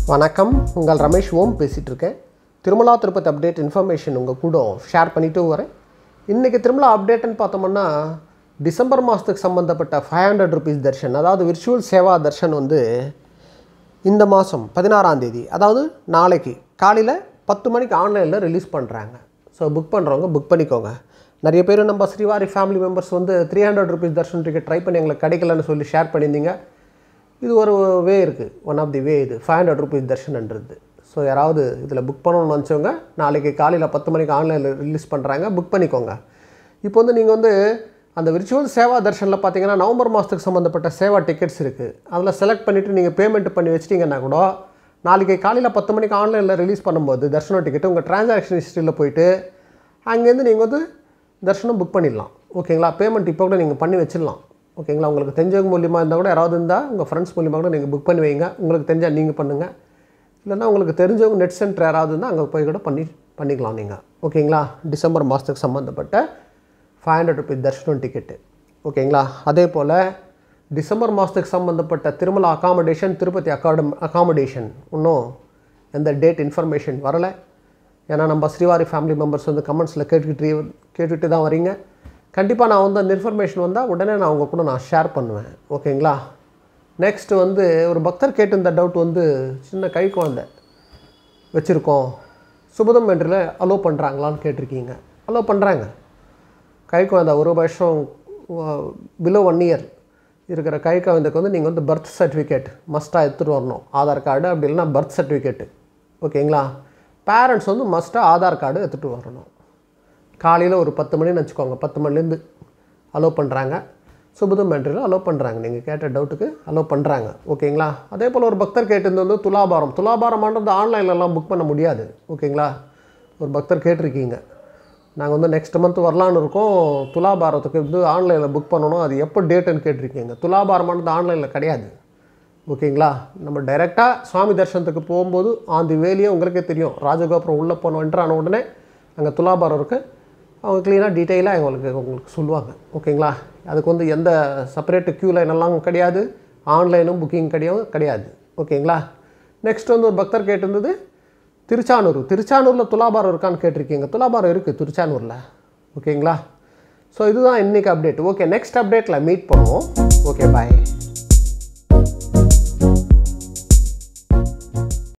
வணக்கம் உங்கள் ரமேஷ் ஓம் பேசிகிட்டு இருக்கேன் திருமலா திருப்பதி அப்டேட் இன்ஃபர்மேஷன் உங்கள் கூட ஷேர் பண்ணிட்டு வரேன் இன்றைக்கி திருமலா அப்டேட்டுன்னு பார்த்தோம்னா டிசம்பர் மாதத்துக்கு சம்மந்தப்பட்ட ஃபைவ் ஹண்ட்ரட் ருபீஸ் தர்ஷன் அதாவது விர்ச்சுவல் சேவா தர்ஷன் வந்து இந்த மாதம் பதினாறாம் தேதி அதாவது நாளைக்கு காலையில் பத்து மணிக்கு ஆன்லைனில் ரிலீஸ் பண்ணுறாங்க ஸோ புக் பண்ணுறவங்க புக் பண்ணிக்கோங்க நிறைய பேர் நம்ம ஸ்ரீவாரி ஃபேமிலி மெம்பர்ஸ் வந்து three hundred rupees darshan ticket try பண்ணி எங்களுக்கு கிடைக்கலன்னு சொல்லி ஷேர் பண்ணியிருந்தீங்க இது ஒரு வே இருக்குது ஒன் ஆஃப் தி வே இது ஃபைவ் ஹண்ட்ரட் ருபீஸ் தர்ஷன்ன்றது ஸோ யாராவது இதில் புக் பண்ணணும்னு நினச்சவங்க நாளைக்கு காலையில் பத்து மணிக்கு ஆன்லைனில் ரிலீஸ் பண்ணுறாங்க புக் பண்ணிக்கோங்க இப்போ வந்து நீங்கள் வந்து அந்த விர்ச்சுவல் சேவா தர்ஷனில் பார்த்தீங்கன்னா நவம்பர் மாதத்துக்கு சம்மந்தப்பட்ட சேவா டிக்கெட்ஸ் இருக்குது அதில் செலக்ட் பண்ணிவிட்டு நீங்கள் பேமெண்ட் பண்ணி வச்சிட்டிங்கன்னா கூட நாளைக்கு காலையில் பத்து மணிக்கு ஆன்லைனில் ரிலீஸ் பண்ணும்போது தர்ஷனம் டிக்கெட்டு உங்கள் டிரான்சாக்ஷன் ஹிஸ்ட்ரியில் போயிட்டு அங்கேருந்து நீங்கள் வந்து தர்ஷனம் புக் பண்ணிடலாம் ஓகேங்களா பேமெண்ட் இப்போ கூட நீங்கள் பண்ணி வச்சிடலாம் ஓகேங்களா உங்களுக்கு தெரிஞ்சவங்க மூலியமாக இருந்தால் கூட யாராவது இருந்தால் உங்கள் ஃப்ரெண்ட்ஸ் மூலியமாக கூட நீங்கள் புக் பண்ணி வைங்க உங்களுக்கு தெரிஞ்சால் நீங்கள் பண்ணுங்கள் இல்லைன்னா உங்களுக்கு தெரிஞ்சவங்க நெட் சென்டர் யாராவது இருந்தால் அங்கே போய் கூட பண்ணி பண்ணிக்கலாம் நீங்கள் ஓகேங்களா டிசம்பர் மாதத்துக்கு சம்மந்தப்பட்ட ஃபைவ் ஹண்ட்ரட் ருபீஸ் தர்ஷனம் டிக்கெட்டு ஓகேங்களா அதே போல் டிசம்பர் மாதத்துக்கு சம்மந்தப்பட்ட திருமலா அகாமடேஷன் திருப்பதி அகாடம் அகாமடேஷன் இன்னும் எந்த டேட் இன்ஃபர்மேஷன் வரலை ஏன்னா நம்ம ஸ்ரீவாரி ஃபேமிலி மெம்பர்ஸ் வந்து கமெண்ட்ஸில் கேட்டுக்கிட்டு கேட்டுட்டு தான் வரீங்க கண்டிப்பாக நான் வந்து அந்த இன்ஃபர்மேஷன் வந்தால் உடனே நான் உங்கள் கூட நான் ஷேர் பண்ணுவேன் ஓகேங்களா நெக்ஸ்ட் வந்து ஒரு பக்தர் கேட்டிருந்த டவுட் வந்து சின்ன கை குழந்தை வச்சுருக்கோம் சுபதம் என்றில் அலோவ் பண்ணுறாங்களான்னு கேட்டிருக்கீங்க அலோவ் பண்ணுறாங்க கை குழந்தை ஒரு வருஷம் பிலோ ஒன் இயர் இருக்கிற கை குழந்தைக்கு வந்து நீங்கள் வந்து பர்த் சர்டிஃபிகேட் மஸ்ட்டாக எடுத்துகிட்டு வரணும் ஆதார் கார்டு அப்படி இல்லைன்னா பர்த் சர்டிஃபிகேட்டு ஓகேங்களா பேரண்ட்ஸ் வந்து மஸ்ட்டாக ஆதார் கார்டு எடுத்துகிட்டு வரணும் காலையில் ஒரு பத்து மணின்னு வச்சுக்கோங்க பத்து மணிலேருந்து அலோவ் பண்ணுறாங்க சுபதம் மென்ட்ரியில் அலோவ் பண்ணுறாங்க நீங்கள் கேட்ட டவுட்டுக்கு அலோவ் பண்ணுறாங்க ஓகேங்களா அதே போல் ஒரு பக்தர் கேட்டிருந்தது வந்து துலாபாரம் துலாபாரமானது ஆன்லைன்லலாம் புக் பண்ண முடியாது ஓகேங்களா ஒரு பக்தர் கேட்டிருக்கீங்க நாங்கள் வந்து நெக்ஸ்ட் மந்த் வரலான்னு இருக்கோம் துலாபாரத்துக்கு வந்து ஆன்லைனில் புக் பண்ணணும் அது எப்போ டேட்டுன்னு கேட்டிருக்கீங்க துலாபாரமானது ஆன்லைனில் கிடையாது ஓகேங்களா நம்ம டைரெக்டாக சுவாமி தரிசனத்துக்கு போகும்போது ஆந்தி வேலையே உங்களுக்கே தெரியும் ராஜகோபுரம் உள்ளே போனோம் என்ட்ரான உடனே அங்கே துலாபாரம் இருக்குது அவங்க க்ளீனாக டீட்டெயிலாக உங்களுக்கு உங்களுக்கு சொல்லுவாங்க ஓகேங்களா அதுக்கு வந்து எந்த செப்பரேட்டு க்யூ லைன் எல்லாம் கிடையாது ஆன்லைனும் புக்கிங் கிடையாது கிடையாது ஓகேங்களா நெக்ஸ்ட் வந்து ஒரு பக்தர் கேட்டிருந்தது திருச்சானூர் திருச்சானூரில் துலாபாரம் இருக்கான்னு கேட்டிருக்கீங்க துலாபாரம் இருக்குது திருச்சானூரில் ஓகேங்களா ஸோ இதுதான் இன்றைக்கி அப்டேட் ஓகே நெக்ஸ்ட் அப்டேட்டில் மீட் பண்ணுவோம் ஓகே பாய்